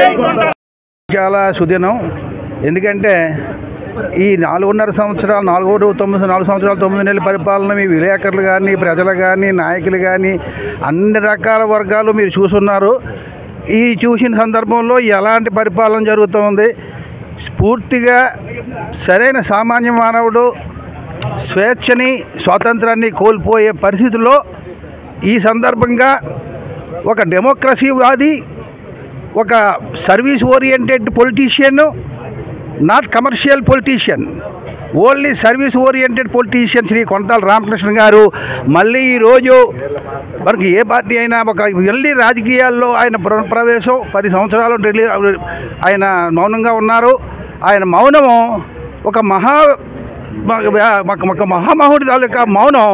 చాలా సుదినం ఎందుకంటే ఈ నాలుగున్నర సంవత్సరాలు నాలుగు తొమ్మిది నాలుగు సంవత్సరాలు తొమ్మిది నెలల పరిపాలన మీ విలేకరులు కానీ ప్రజలు కానీ నాయకులు కానీ అన్ని రకాల వర్గాలు మీరు చూసున్నారు ఈ చూసిన సందర్భంలో ఎలాంటి పరిపాలన జరుగుతుంది పూర్తిగా సరైన సామాన్య మానవుడు స్వేచ్ఛని స్వాతంత్రాన్ని కోల్పోయే పరిస్థితిలో ఈ సందర్భంగా ఒక డెమోక్రసీవాది ఒక service oriented politician not commercial politician only service oriented politician Shri Konthala Ramakrishna garu మళ్ళీ ఈరోజు మనకి ఏ పార్టీ అయినా ఒక వెళ్ళి రాజకీయాల్లో ఆయన ప్ర- ప్రవేశం పది సంవత్సరాలు ఢిల్లీ ఆయన మౌనంగా ఉన్నారు ఆయన మౌనము ఒక మహా ఒక- ఒక మహామహుడి తాలూకా మౌనం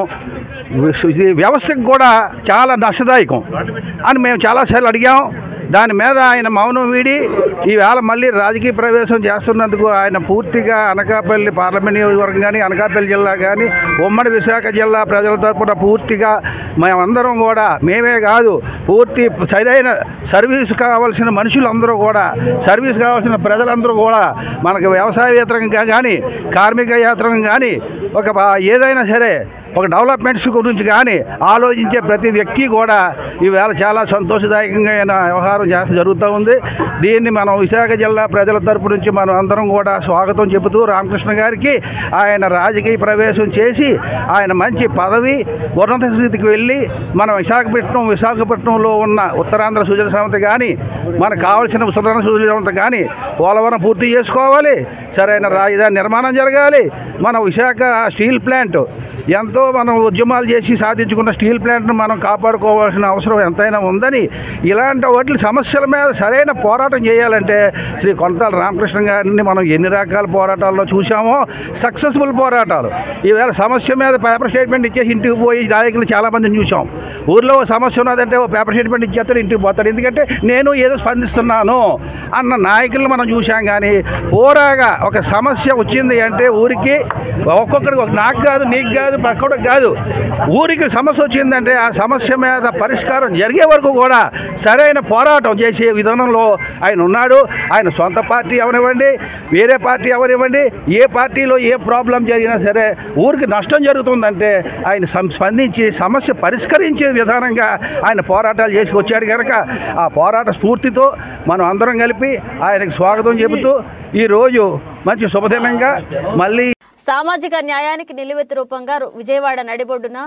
ఇది వ్యవస్థకు కూడా చాలా నష్టదాయకం అని మేము చాలాసార్లు అడిగాం దాని మీద ఆయన మౌనం వీడి ఈవేళ మళ్ళీ రాజకీయ ప్రవేశం చేస్తున్నందుకు ఆయన పూర్తిగా అనకాపల్లి పార్లమెంట్ నియోజకవర్గం కానీ అనకాపల్లి జిల్లా కానీ ఉమ్మడి విశాఖ జిల్లా ప్రజల తరపున పూర్తిగా మేమందరం కూడా మేమే కాదు పూర్తి సరైన సర్వీస్ కావాల్సిన మనుషులందరూ కూడా సర్వీస్ కావాల్సిన ప్రజలందరూ కూడా మనకు వ్యవసాయేతరంగా కానీ కార్మిక యాత్రం కానీ ఒక బా- ఏదైనా సరే ఒక డెవలప్మెంట్స్ గురించి కానీ ఆలోచించే ప్రతి వ్యక్తి కూడా ఈవేళ చాలా సంతోషదాయకంగా అయిన వ్యవహారం చేస్తూ జరుగుతూ ఉంది దీన్ని మనం విశాఖ జిల్లా ప్రజల తరపు నుంచి మనం అందరం కూడా స్వాగతం చెబుతూ రామకృష్ణ గారికి ఆయన రాజకీయ ప్రవేశం చేసి ఆయన మంచి పదవి ఉన్నత స్థితికి వెళ్ళి మన విశాఖపట్నం విశాఖపట్నంలో ఉన్న ఉత్తరాంధ్ర సుజల సంస్థ కానీ మనకు కావాల్సిన ఉత్తరాంధ్ర సుజల సంస్థ కానీ పోలవరం పూర్తి చేసుకోవాలి సరైన రాజధాని నిర్మాణం జరగాలి మన విశాఖ స్టీల్ ప్లాంట్ ఎంతో మనం ఉద్యమాలు చేసి సాధించుకున్న స్టీల్ ప్లాంట్ను మనం కాపాడుకోవాల్సిన అవసరం ఎంతైనా ఉందని ఇలాంటి వాటి సమస్యల మీద సరైన పోరాటం చేయాలంటే శ్రీ కొంతాల రామకృష్ణ గారిని మనం ఎన్ని రకాల పోరాటాల్లో చూసామో సక్సెస్ఫుల్ పోరాటాలు ఈవేళ సమస్య మీద పేపర్ స్టేట్మెంట్ ఇచ్చేసి ఇంటికి పోయి నాయకులు చాలామందిని చూసాం ఊర్లో ఓ సమస్య ఉన్నదంటే ఓ పేపర్ స్టేట్మెంట్ ఇచ్చేస్తాడు ఇంటికి పోతాడు ఎందుకంటే నేను ఏదో స్పందిస్తున్నాను అన్న నాయకులను మనం చూసాం కానీ పోరాగా ఒక సమస్య వచ్చింది అంటే ఊరికి ఒక్కొక్కరికి ఒక నాకు కాదు నీకు కాదు పక్కడికి కాదు ఊరికి సమస్య వచ్చిందంటే ఆ సమస్య మీద పరిష్కారం జరిగే వరకు కూడా సరైన పోరాటం చేసే విధానంలో ఆయన ఉన్నాడు ఆయన సొంత పార్టీ అవనివ్వండి వేరే పార్టీ అవనివ్వండి ఏ పార్టీలో ఏ ప్రాబ్లం జరిగినా సరే ఊరికి నష్టం జరుగుతుందంటే ఆయన సం- స్పందించి సమస్య పరిష్కరించే విధానంగా ఆయన పోరాటాలు చేసుకొచ్చాడు కనుక ఆ పోరాట స్ఫూర్తితో మనం అందరం కలిపి ఆయనకు స్వాగతం చెబుతూ ఈరోజు మంచి శుభదినంగా మళ్ళీ సామాజిక న్యాయానికి నిలువెత్తు రూపంగా రు- విజయవాడ నడిబొడ్డున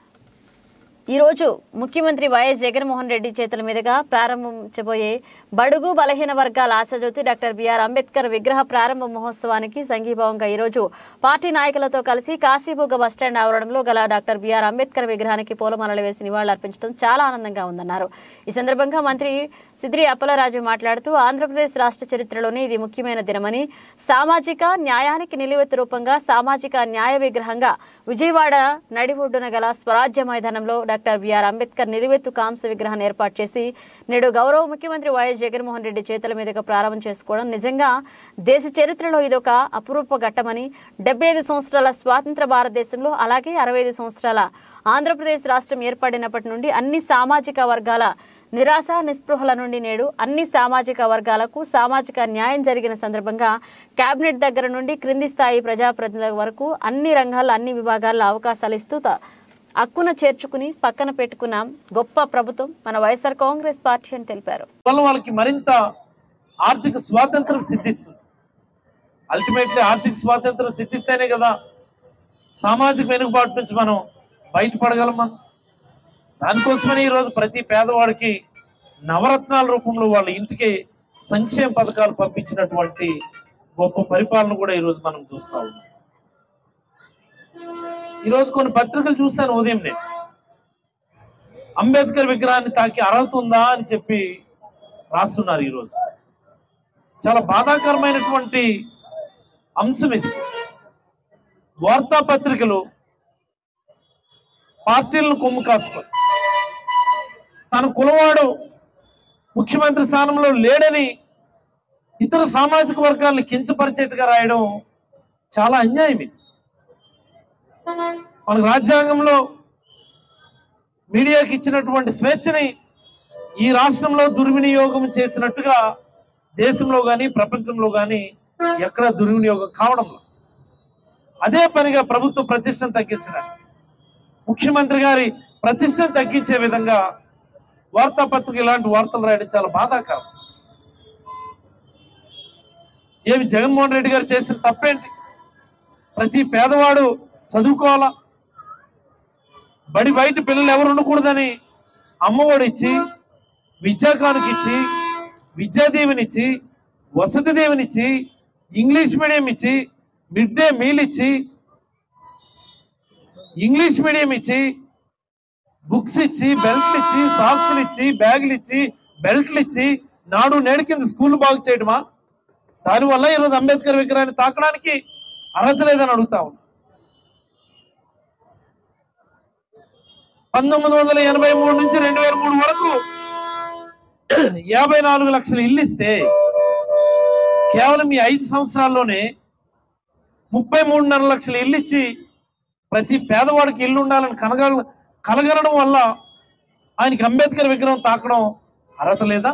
ఈరోజు ముఖ్యమంత్రి వైఎస్ జగన్మోహన్ రెడ్డి చేతుల మీదుగా ప్రారంభించబోయే బడుగు బలహీన వర్గాల ఆశాజ్యోతి డాక్టర్ బిఆర్ అంబేద్కర్ విగ్రహ ప్రారంభ మహోత్సవానికి సంఘీభావంగా ఈరోజు పార్టీ నాయకులతో కలిసి కాశీబుగ్గ బస్టాండ్ ఆవరణంలో గల డాక్టర్ బిఆర్ అంబేద్కర్ విగ్రహానికి పూలమాలలు వేసి నివాళులర్పించడం చాలా ఆనందంగా ఉందన్నారు ఈ సందర్భంగా మంత్రి సిద్రి అప్పలరాజు మాట్లాడుతూ ఆంధ్రప్రదేశ్ రాష్ట్ర చరిత్రలోనే ఇది ముఖ్యమైన దినమని సామాజిక న్యాయానికి నిలువెత్తు రూపంగా సామాజిక న్యాయ విగ్రహంగా విజయవాడ నడిఒడ్డున గల స్వరాజ్య మైదానంలో డాక్టర్ బిఆర్ అంబేద్కర్ నిలువెత్తు కాంస్య విగ్రహాన్ని ఏర్పాటు చేసి నేడు గౌరవ ముఖ్యమంత్రి వైఎస్ జగన్మోహన్ రెడ్డి చేతుల మీదుగా ప్రారంభం చేసుకోవడం నిజంగా దేశ చరిత్రలో ఇదొక అపురూప ఘట్టమని డెబ్బై ఐదు సంవత్సరాల స్వాతంత్ర భారతదేశంలో అలాగే అరవై ఐదు సంవత్సరాల ఆంధ్రప్రదేశ్ రాష్ట్రం ఏర్పడినప్పటి నుండి అన్ని సామాజిక వర్గాల నిరాశ నిస్పృహల నుండి నేడు అన్ని సామాజిక వర్గాలకు సామాజిక న్యాయం జరిగిన సందర్భంగా కేబినెట్ దగ్గర నుండి క్రింది స్థాయి ప్రజాప్రతినిధుల వరకు అన్ని రంగాల్లో అన్ని విభాగాల్లో అవకాశాలు ఇస్తూ త- హక్కున చేర్చుకుని పక్కన పెట్టుకున్న గొప్ప ప్రభుత్వం మన వైఎస్ఆర్ కాంగ్రెస్ పార్టీ అని తెలిపారు వల్ల వాళ్ళకి మరింత ఆర్థిక స్వాతంత్రం సిద్ధిస్తుంది అల్టిమేట్లీ ఆర్థిక స్వాతంత్రం సిద్ధిస్తేనే కదా సామాజిక వెనుకబాటు నుంచి మనం బయటపడగలం మనం దానికోసమని ఈరోజు ప్రతి పేదవాడికి నవరత్నాల రూపంలో వాళ్ళ ఇంటికి సంక్షేమ పథకాలు పంపించినటువంటి గొప్ప పరిపాలన కూడా ఈరోజు మనం చూస్తా ఉన్నాం ఈరోజు కొన్ని పత్రికలు చూశాను ఉదయం నేను అంబేద్కర్ విగ్రహాన్ని తాకి అర్హత ఉందా అని చెప్పి రాస్తున్నారు ఈరోజు చాలా బాధాకరమైనటువంటి అంశం ఇది వార్తాపత్రికలు పార్టీలను కొమ్ము కాసుకొని తన కులవాడు ముఖ్యమంత్రి స్థానంలో లేడని ఇతర సామాజిక వర్గాలను కించపరిచేట్టుగా రాయడం చాలా అన్యాయం ఇది మన రాజ్యాంగంలో మీడియాకి ఇచ్చినటువంటి స్వేచ్ఛని ఈ రాష్ట్రంలో దుర్వినియోగం చేసినట్టుగా దేశంలో కానీ ప్రపంచంలో కానీ ఎక్కడ దుర్వినియోగం కావడం లేదు. అదే పనిగా ప్రభుత్వ ప్రతిష్టను తగ్గించడానికి ముఖ్యమంత్రి గారి ప్రతిష్టను తగ్గించే విధంగా వార్తాపత్రిక ఇలాంటి వార్తలు రాయడం చాలా బాధాకరం ఏమి జగన్మోహన్ రెడ్డి గారు చేసిన తప్పేంటి ప్రతి పేదవాడు చదువుకోవాలా బడి బయట పిల్లలు ఎవరు ఉండకూడదని అమ్మఒడి ఇచ్చి విద్యాకానికి ఇచ్చి విద్యాదీవెనిచ్చి వసతి దీవెనిచ్చి ఇంగ్లీష్ మీడియం ఇచ్చి మిడ్ డే మీల్ ఇచ్చి ఇంగ్లీష్ మీడియం ఇచ్చి బుక్స్ ఇచ్చి బెల్ట్లు ఇచ్చి సాక్స్లు ఇచ్చి బ్యాగులు ఇచ్చి బెల్ట్లు ఇచ్చి నాడు నేడు కింద స్కూల్ బాగు చేయడమా దానివల్ల ఈరోజు అంబేద్కర్ విగ్రహాన్ని తాకడానికి అర్హత లేదని అడుగుతా ఉన్నా పంతొమ్మిది వందల ఎనభై మూడు నుంచి రెండు వేల మూడు వరకు యాభై నాలుగు లక్షల ఇల్లు ఇస్తే కేవలం ఈ ఐదు సంవత్సరాల్లోనే ముప్పై మూడున్నర లక్షల ఇల్లు ఇచ్చి ప్రతి పేదవాడికి ఇల్లు ఉండాలని కనగ కలగనడం వల్ల ఆయనకి అంబేద్కర్ విగ్రహం తాకడం అర్హత లేదా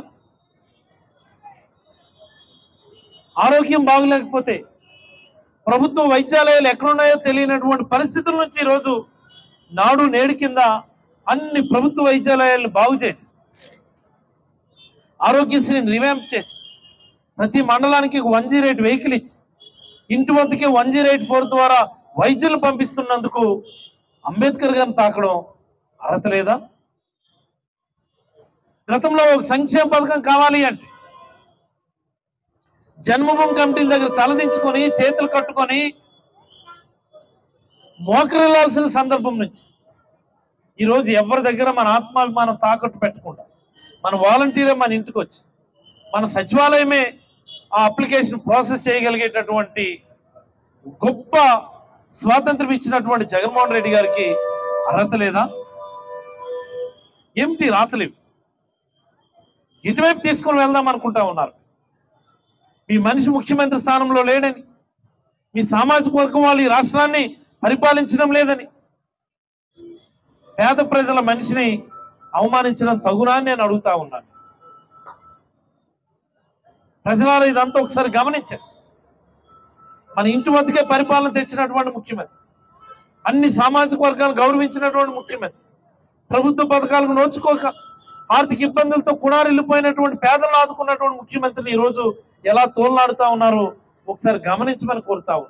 ఆరోగ్యం బాగలేకపోతే ప్రభుత్వ వైద్యాలయాలు ఎక్కడున్నాయో తెలియనటువంటి పరిస్థితుల నుంచి ఈరోజు నాడు నేడు కింద అన్ని ప్రభుత్వ వైద్యాలయాలను బాగు చేసి ఆరోగ్యశ్రీని రివ్యాంప్ చేసి ప్రతి మండలానికి ఒక వన్ జీరో ఎయిట్ వెహికల్ ఇచ్చి ఇంటి వద్దకే వన్ జీరో ఎయిట్ ఫోర్ ద్వారా వైద్యులు పంపిస్తున్నందుకు అంబేద్కర్ గారిని తాకడం అర్హత లేదా గతంలో ఒక సంక్షేమ పథకం కావాలి అంటే జన్మభూమి కమిటీల దగ్గర తలదించుకొని చేతులు కట్టుకొని మోకరిల్లాల్సిన సందర్భం నుంచి ఈరోజు ఎవరి దగ్గర మన ఆత్మాభిమానం తాకట్టు పెట్టకుండా మన వాలంటీరే మన ఇంటికి వచ్చి మన సచివాలయమే ఆ అప్లికేషన్ ప్రాసెస్ చేయగలిగేటటువంటి గొప్ప స్వాతంత్రం ఇచ్చినటువంటి జగన్మోహన్ రెడ్డి గారికి అర్హత లేదా ఏమిటి రాతలేవు ఇటువైపు తీసుకొని వెళ్దాం అనుకుంటా ఉన్నారు మీ మనిషి ముఖ్యమంత్రి స్థానంలో లేడని మీ సామాజిక వర్గం వాళ్ళు ఈ రాష్ట్రాన్ని పరిపాలించడం లేదని పేద ప్రజల మనిషిని అవమానించడం తగునా అని నేను అడుగుతా ఉన్నాను ప్రజలారా ఇదంతా ఒకసారి గమనించండి మన ఇంటి వద్దకే పరిపాలన తెచ్చినటువంటి ముఖ్యమంత్రి అన్ని సామాజిక వర్గాలు గౌరవించినటువంటి ముఖ్యమంత్రి ప్రభుత్వ పథకాలకు నోచుకోక ఆర్థిక ఇబ్బందులతో కుణారిల్లిపోయినటువంటి పేదలను ఆదుకున్నటువంటి ముఖ్యమంత్రిని ఈ రోజు ఎలా తోలనాడుతా ఉన్నారో ఒకసారి గమనించమని కోరుతా ఉన్నా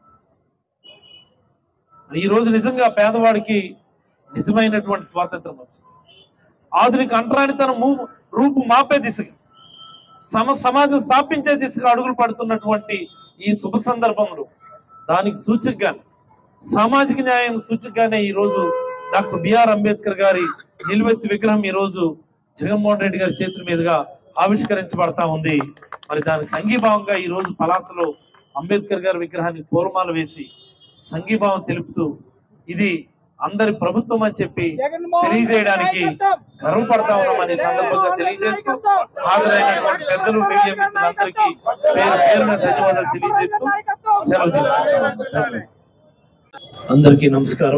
ఈ రోజు నిజంగా పేదవాడికి నిజమైనటువంటి స్వాతంత్రం వచ్చింది ఆధునిక అంటరానితన మూ- రూపు మాపే దిశగా సమ సమాజం స్థాపించే దిశగా అడుగులు పడుతున్నటువంటి ఈ శుభ సందర్భంలో దానికి సూచకగానే సామాజిక న్యాయం సూచకగానే ఈ రోజు డాక్టర్ బిఆర్ అంబేద్కర్ గారి నిలువెత్తి విగ్రహం ఈ రోజు జగన్మోహన్ రెడ్డి గారి చేతుల మీదుగా ఆవిష్కరించబడతా ఉంది మరి దానికి సంఘీభావంగా ఈ రోజు పలాసలో అంబేద్కర్ గారి విగ్రహానికి పూలమాల వేసి సంఘీభావం తెలుపుతూ ఇది అందరి ప్రభుత్వం అని చెప్పి తెలియజేయడానికి గర్వపడతా ఉన్నామని ఈ సందర్భంగా తెలియజేస్తూ హాజరైనటువంటి పెద్దలు మీడియా మిత్రులందరికీ పేరు పేరున ధన్యవాదాలు తెలియజేస్తూ సెలవు తీసుకుంటాను అందరికీ నమస్కారం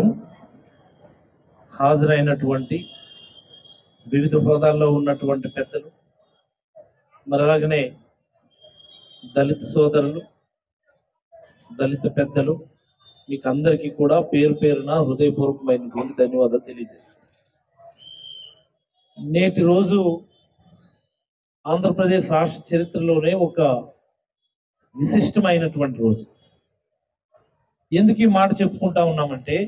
హాజరైనటువంటి వివిధ హోదాల్లో ఉన్నటువంటి పెద్దలు మరి అలాగనే దళిత సోదరులు దళిత పెద్దలు మీకు అందరికీ కూడా పేరు పేరున హృదయపూర్వకమైనటువంటి ధన్యవాదాలు తెలియజేస్తాను నేటి రోజు ఆంధ్రప్రదేశ్ రాష్ట్ర చరిత్రలోనే ఒక విశిష్టమైనటువంటి రోజు ఎందుకు ఈ మాట చెప్పుకుంటా ఉన్నామంటే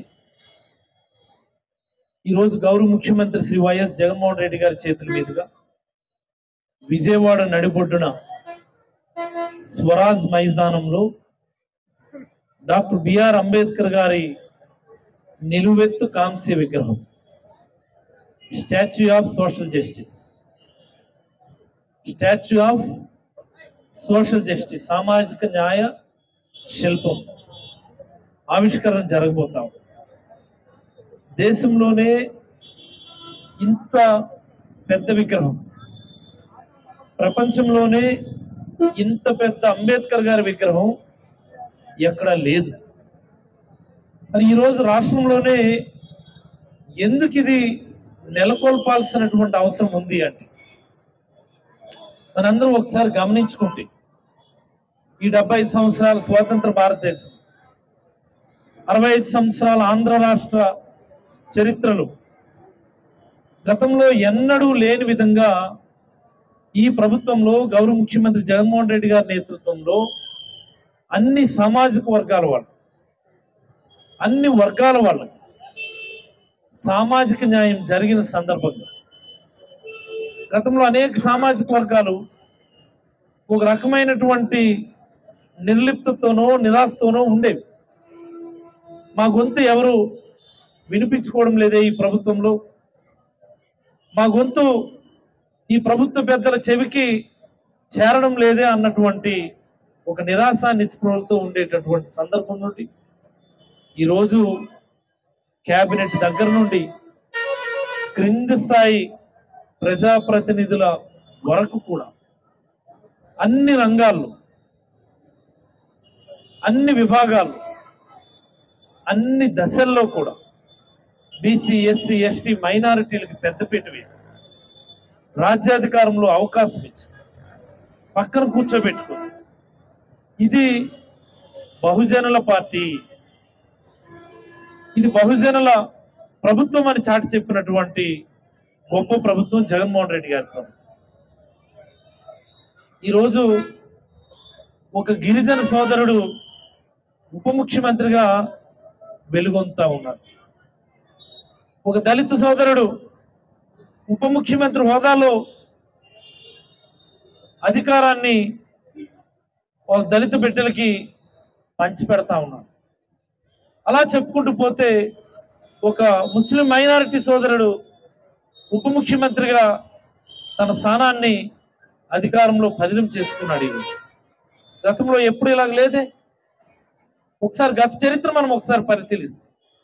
ఈరోజు గౌరవ ముఖ్యమంత్రి శ్రీ వైఎస్ జగన్మోహన్ రెడ్డి గారి చేతుల మీదుగా విజయవాడ నడిబొడ్డున స్వరాజ్ మైదానంలో డాక్టర్ బిఆర్ అంబేద్కర్ గారి నిలువెత్తు కాంస్య విగ్రహం statue of social justice statue of social justice సామాజిక న్యాయ శిల్పం ఆవిష్కరణ జరగబోతాం దేశంలోనే ఇంత పెద్ద విగ్రహం ప్రపంచంలోనే ఇంత పెద్ద అంబేద్కర్ గారి విగ్రహం ఎక్కడా లేదు మరి ఈరోజు రాష్ట్రంలోనే ఎందుకు ఇది నెలకొల్పాల్సినటువంటి అవసరం ఉంది అంటే మనందరం ఒకసారి గమనించుకుంటే ఈ డెబ్బై ఐదు సంవత్సరాల స్వాతంత్ర భారతదేశం అరవై ఐదు సంవత్సరాల ఆంధ్ర రాష్ట్ర చరిత్రలు గతంలో ఎన్నడూ లేని విధంగా ఈ ప్రభుత్వంలో గౌరవ ముఖ్యమంత్రి జగన్మోహన్ రెడ్డి గారి నేతృత్వంలో అన్ని సామాజిక వర్గాల వాళ్ళు అన్ని వర్గాల వాళ్ళు సామాజిక న్యాయం జరిగిన సందర్భంగా గతంలో అనేక సామాజిక వర్గాలు ఒక రకమైనటువంటి నిర్లిప్తతోనో నిరాశతోనో ఉండేవి మా గొంతు ఎవరు వినిపించుకోవడం లేదే ఈ ప్రభుత్వంలో మా గొంతు ఈ ప్రభుత్వ పెద్దల చెవికి చేరడం లేదే అన్నటువంటి ఒక నిరాశ నిస్పృహలతో ఉండేటటువంటి సందర్భం నుండి ఈరోజు కేబినెట్ దగ్గర నుండి క్రింది స్థాయి ప్రజాప్రతినిధుల వరకు కూడా అన్ని రంగాల్లో అన్ని విభాగాలు అన్ని దశల్లో కూడా బీసీ ఎస్సీ ఎస్టీ మైనారిటీలకు పెద్దపీట వేసి రాజ్యాధికారంలో అవకాశం ఇచ్చి పక్కన కూర్చోబెట్టుకుంది ఇది బహుజనుల పార్టీ ఇది బహుజనుల ప్రభుత్వం అని చాటి చెప్పినటువంటి గొప్ప ప్రభుత్వం జగన్మోహన్ రెడ్డి గారి ప్రభుత్వం ఈరోజు ఒక గిరిజన సోదరుడు ఉప ముఖ్యమంత్రిగా వెలుగొంతా ఉన్నారు ఒక దళిత సోదరుడు ఉప ముఖ్యమంత్రి హోదాలో అధికారాన్ని వాళ్ళ దళిత బిడ్డలకి పంచిపెడతా ఉన్నారు అలా చెప్పుకుంటూ పోతే ఒక ముస్లిం మైనారిటీ సోదరుడు ఉప ముఖ్యమంత్రిగా తన స్థానాన్ని అధికారంలో పదిలం చేసుకున్నాడు ఈరోజు గతంలో ఎప్పుడు ఇలాగ లేదే ఒకసారి గత చరిత్ర మనం ఒకసారి పరిశీలిస్తాం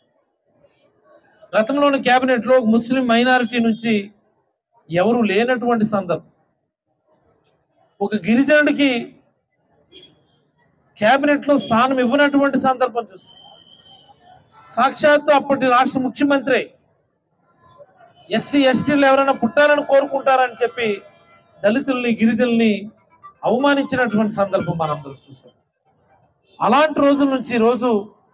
గతంలోని కేబినెట్ లో ఒక ముస్లిం మైనారిటీ నుంచి ఎవరు లేనటువంటి సందర్భం ఒక గిరిజనుడికి కేబినెట్ లో స్థానం ఇవ్వనటువంటి సందర్భం చూస్తాం సాక్షాత్తు అప్పటి రాష్ట్ర ముఖ్యమంత్రి ఎస్సీ ఎస్టీలు ఎవరైనా పుట్టాలని కోరుకుంటారని చెప్పి దళితుల్ని గిరిజనుల్ని అవమానించినటువంటి సందర్భం మనందరం చూసాం అలాంటి రోజుల నుంచి ఈ రోజు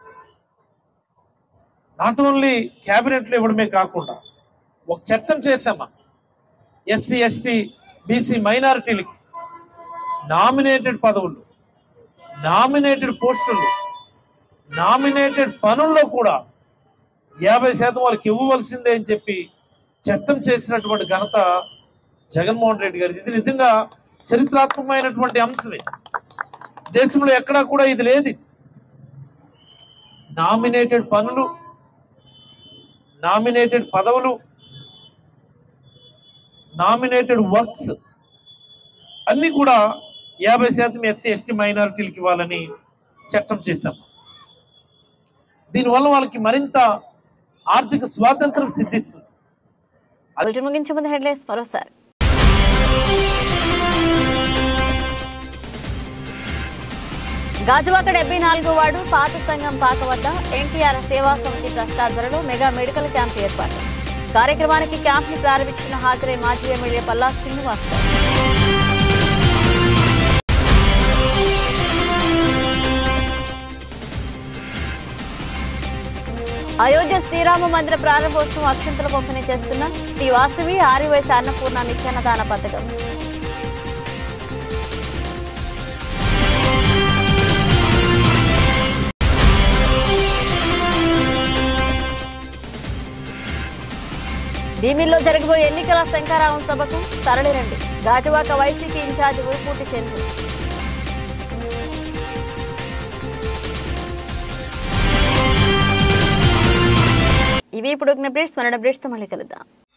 నాట్ ఓన్లీ క్యాబినెట్లు ఇవ్వడమే కాకుండా ఒక చట్టం చేశామా ఎస్సీ ఎస్టీ బీసీ మైనారిటీలకి నామినేటెడ్ పదవులు నామినేటెడ్ పోస్టులు నామినేటెడ్ పనుల్లో కూడా యాభై శాతం వాళ్ళకి ఇవ్వవలసిందే అని చెప్పి చట్టం చేసినటువంటి ఘనత జగన్మోహన్ రెడ్డి గారి ఇది నిజంగా చరిత్రాత్మకమైనటువంటి అంశమే దేశంలో ఎక్కడా కూడా ఇది లేదు ఇది. నామినేటెడ్ పనులు నామినేటెడ్ పదవులు నామినేటెడ్ వర్క్స్ అన్ని కూడా యాభై శాతం ఎస్సీ ఎస్టీ మైనారిటీలకు ఇవ్వాలని చట్టం చేశాం దీనివల్ల వాళ్ళకి మరింత ఆర్థిక స్వాతంత్రం సిద్ధిస్తుంది బులెటిన్ ముగించే ముందు హెడ్లైన్స్ మరోసారి గాజువాక డెబ్బై నాలుగో వార్డు పాత సంఘం పాక వద్ద ఎన్టీఆర్ సేవా సమితి ట్రస్ట్ ఆధ్వర్యంలో మెగా మెడికల్ క్యాంప్ ఏర్పాటు కార్యక్రమానికి క్యాంప్ ని ప్రారంభించిన హాజరై మాజీ ఎమ్మెల్యే పల్లా శ్రీనివాస్ అయోధ్య శ్రీరామ మందిర ప్రారంభోత్సవం అక్షంతల పంపిణీ చేస్తున్న శ్రీ వాసవి ఆర్యవైశ్య అన్నపూర్ణ నిత్యాన్నదాన పథకం భీమిల్లో జరగబోయే ఎన్నికల శంకారావం సభకు తరలిరండి గాజువాక వైసీపీ ఇన్ఛార్జ్ ఊపూటి చంద్రు ఇవి ఇప్పుడు అప్డేట్స్ మన అప్డేట్స్తో మళ్ళీ కలుద్దాం